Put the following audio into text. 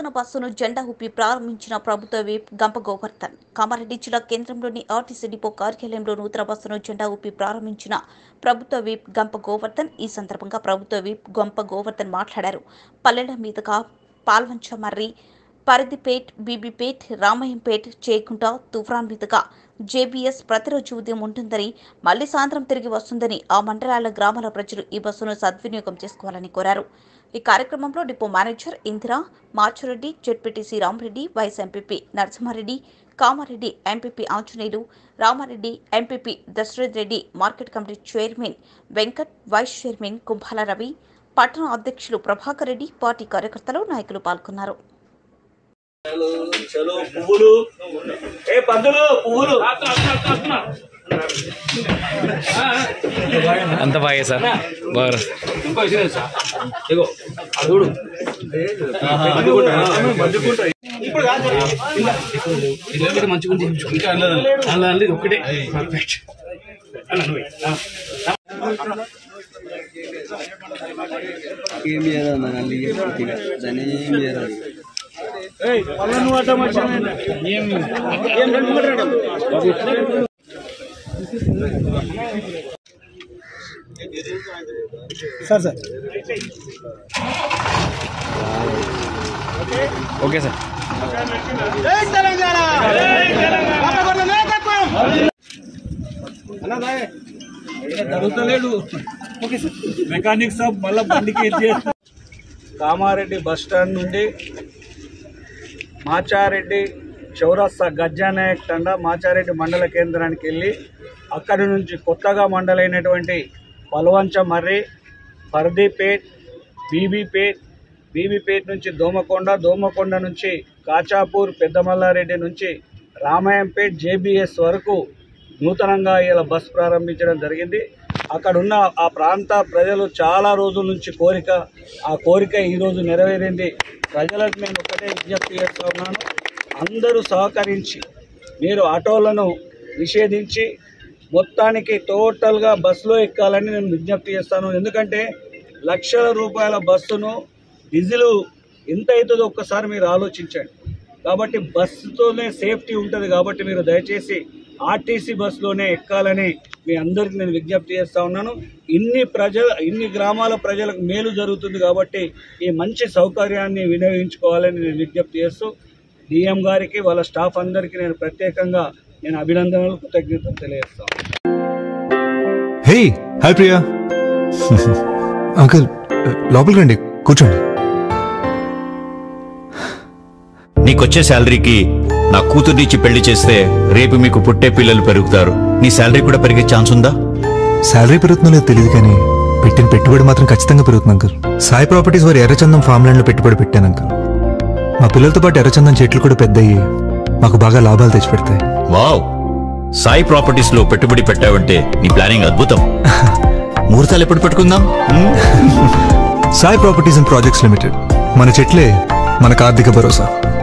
నూతన బస్సును జెండా ఊపి ప్రారంభించిన ప్రభుత్వ విప్ గంప గోవర్ధన్ కామారెడ్డి జిల్లా కేంద్రంలోని ఆర్టీసీ డిపో కార్యాలయంలో నూతన బస్సును జెండా ఊపి ప్రారంభించిన ప్రభుత్వ విప్ గంప గోవర్ధన్ ఈ సందర్భంగా ప్రభుత్వ విప్ గంప గోవర్ధన్ మాట్లాడారు పల్లెల మీదుగా పాల్వంచ మర్రి పరిధిపేట్ బీబీపేట్ రామయ్యంపేట్ చేకుంట తుఫ్రాన్ మీదుగా జేబీఎస్ ప్రతిరోజు ఉదయం ఉంటుందని మళ్లీ సాయంత్రం తిరిగి వస్తుందని ఆ మండలాల గ్రామాల ప్రజలు ఈ బస్సును సద్వినియోగం చేసుకోవాలని కోరారు ఈ కార్యక్రమంలో depot manager Indira Marchureddy ZPTC Ramareddy vice MPP Narasimhareddy Kamareddy MPP Anjaneyulu Ramareddy MPP Dasarath Reddy market committee chairman Venkat vice chairman Kumbhala Ravi పట్టణ అధ్యక్షులు ప్రభాకర్ రెడ్డి పార్టీ కార్యకర్తలు నాయకులు పాల్గొన్నారు చలో పువ్వులు ఏ పందులు పువ్వులు అంత బాగా సార్ బాగా ఇంకో విషయం సార్ ఇగో చూడు ఇప్పుడు కాదు ఇలా కూడా మంచిగా ఉంది ఇంకా అలా అలా ఒకటే పర్ఫెక్ట్ ఏం చేయదు మళ్ళీ పూర్తిగా దాన్ని ఏం చేయదు పళ్ళను అడ్డం వచ్చాను ఏం ఏం రెండు మాట్లాడు సార్ సార్ ఓకే సార్ జరుగుతలేడు మెకానిక్ షాప్ మళ్ళీ బండికి ఎత్తేస్తా. కామారెడ్డి బస్ స్టాండ్ నుండి మాచారెడ్డి చౌరస్తా గజ్జానాయక్ తండా మాచారెడ్డి మండల కేంద్రానికి వెళ్ళి అక్కడి నుంచి కొత్తగా మండలైనటువంటి పలవంచ మర్రి పర్దీపేట్ బీబీపేట్ బీబీపేట్ నుంచి దోమకొండ దోమకొండ నుంచి కాచాపూర్ పెద్దమల్లారెడ్డి నుంచి రామాయంపేట్ జేబీఎస్ వరకు నూతనంగా ఇలా బస్ ప్రారంభించడం జరిగింది అక్కడ ఉన్న ఆ ప్రాంత ప్రజలు చాలా రోజుల నుంచి కోరిక ఆ కోరిక ఈరోజు నెరవేరింది ప్రజలకు నేను ఒకటే విజ్ఞప్తి చేస్తూ ఉన్నాను అందరూ సహకరించి మీరు ఆటోలను నిషేధించి మొత్తానికి టోటల్గా బస్సులో ఎక్కాలని నేను విజ్ఞప్తి చేస్తాను ఎందుకంటే లక్షల రూపాయల బస్సును డీజిల్ ఎంత అవుతుందో ఒక్కసారి మీరు ఆలోచించండి కాబట్టి బస్సుతోనే సేఫ్టీ ఉంటుంది కాబట్టి మీరు దయచేసి ఆర్టీసీ బస్సులోనే ఎక్కాలని మీ అందరికి నేను విజ్ఞప్తి చేస్తా ఉన్నాను ఇన్ని ప్రజల ఇన్ని గ్రామాల ప్రజలకు మేలు జరుగుతుంది కాబట్టి ఈ మంచి సౌకర్యాన్ని వినియోగించుకోవాలని నేను విజ్ఞప్తి చేస్తూ డిఎం గారికి వాళ్ళ స్టాఫ్ అందరికీ నేను ప్రత్యేకంగా నేను అభినందనలు కృతజ్ఞతలు తెలియజేస్తాను హే హాయ్ ప్రియా అంకుల్ లోపలికి రండి కూర్చోండి నీకొచ్చే శాలరీకి నా కూతుర్నిచ్చి పెళ్లి చేస్తే రేపు మీకు పుట్టే పిల్లలు పెరుగుతారు నీ శాలరీ కూడా పెరిగే ఛాన్స్ ఉందా శాలరీ పెరుగుతుందో లేదో తెలియదు కానీ పెట్టిన పెట్టుబడి మాత్రం ఖచ్చితంగా పెరుగుతుంది అంకుల్ సాయి ప్రాపర్టీస్ వారి ఎర్రచందం ఫామ్ ల్యాండ్ లో పెట్టుబడి పెట్టాను అంకుల్ మా పిల్లలతో పాటు ఎర్రచందం చెట్లు కూడా పెద్దయ్యి మాకు బాగా లాభాలు తెచ్చిపెడతాయి వావ్ సాయి ప్రాపర్టీస్ లో పెట్టుబడి పెట్టావంటే నీ ప్లానింగ్ అద్భుతం ముహూర్తాలు ఎప్పుడు పెట్టుకుందాం హ్మ్? Sai properties and projects limited మన చెట్లే మనకు ఆర్థిక భరోసా